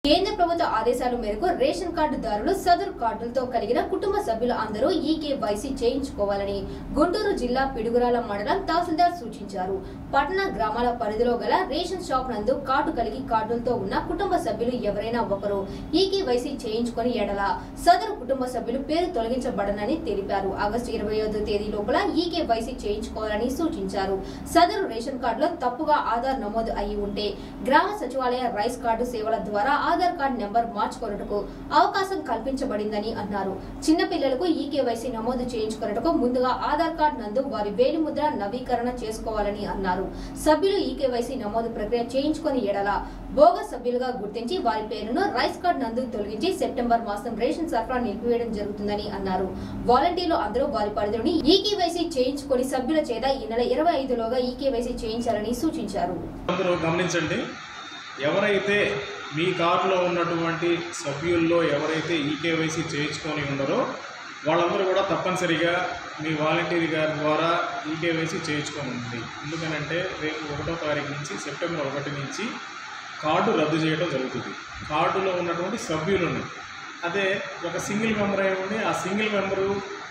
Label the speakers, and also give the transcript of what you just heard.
Speaker 1: కేంద్ర ప్రభుత్వ ఆదేశాల మేరకు రేషన్ కార్డుదారులు సదరు కార్డులతో కలిగిన కుటుంబ సభ్యులు అందరూ ఈకేవైసీ చేయించుకోవాలని గుంటూరు జిల్లా పిడుగురాల మండలం తహసీల్దార్ సూచించారు పట్టణ గ్రామాల పరిధిలో గల రేషన్ షాప్ నందు కార్డు కలిగి కార్డులతో ఉన్న కుటుంబ సభ్యులు ఎవరైనా ఒకరు ఈకేవైసీ చేయించుకొని ఎడల సదరు కుటుంబ సభ్యులు పేరు తొలగించబడనని తెలిపారు ఆగస్టు ఇరవై ఐదో తేదీ లోపల ఈకేవైసీ చేయించుకోవాలని సూచించారు సదరు రేషన్ కార్డులో తప్పుగా ఆధార్ నమోదు అయి ఉంటే గ్రామ సచివాలయ రైస్ కార్డు సేవల ద్వారా ఆధార్ కార్డు నెంబర్ మార్చుకొనుటకు అవకాశం కల్పించబడిందని అన్నారు చిన్న పిల్లలకు ఈకేవైసీ నమోదు చేయించుకొనుటకు ముందుగా ఆధార్ కార్డు నందు వారి వేలిముద్ర నవీకరణ చేసుకోవాలని అన్నారు సభ్యులు ఈకేవైసీ నమోదు ప్రక్రియ చేయించుకొని ఎడల బోగస్ సభ్యులుగా గుర్తించి వారి పేరును రైస్ కార్డు నందు తొలగించి సెప్టెంబర్ మాసం రేషన్ సరఫరా నిలిపివేయడం జరుగుతుందని అన్నారు వాలంటీర్లు అందరూ వారి పరిధిలోని ఈకేవైసీ చేయించుకొని సభ్యుల చేత ఈ నెల ఇరవై ఐదులోగా ఈకేవైసీ చేయించాలని సూచించారు
Speaker 2: అందరూ గమనించండి ఎవరైతే మీ కార్డులో ఉన్నటువంటి సభ్యుల్లో ఎవరైతే ఈకేవైసీ చేయించుకొని ఉండరో వాళ్ళందరూ కూడా తప్పనిసరిగా మీ వాలంటీర్ గారి ద్వారా ఈకేవైసీ చేయించుకొని ఉంది ఎందుకనంటే రేపు ఒకటో తారీఖు నుంచి సెప్టెంబర్ ఒకటి నుంచి కార్డు రద్దు చేయడం జరుగుతుంది కార్డులో ఉన్నటువంటి సభ్యులను అదే ఒక సింగిల్ మెంబర్ అయి ఉండి ఆ సింగిల్ మెంబరు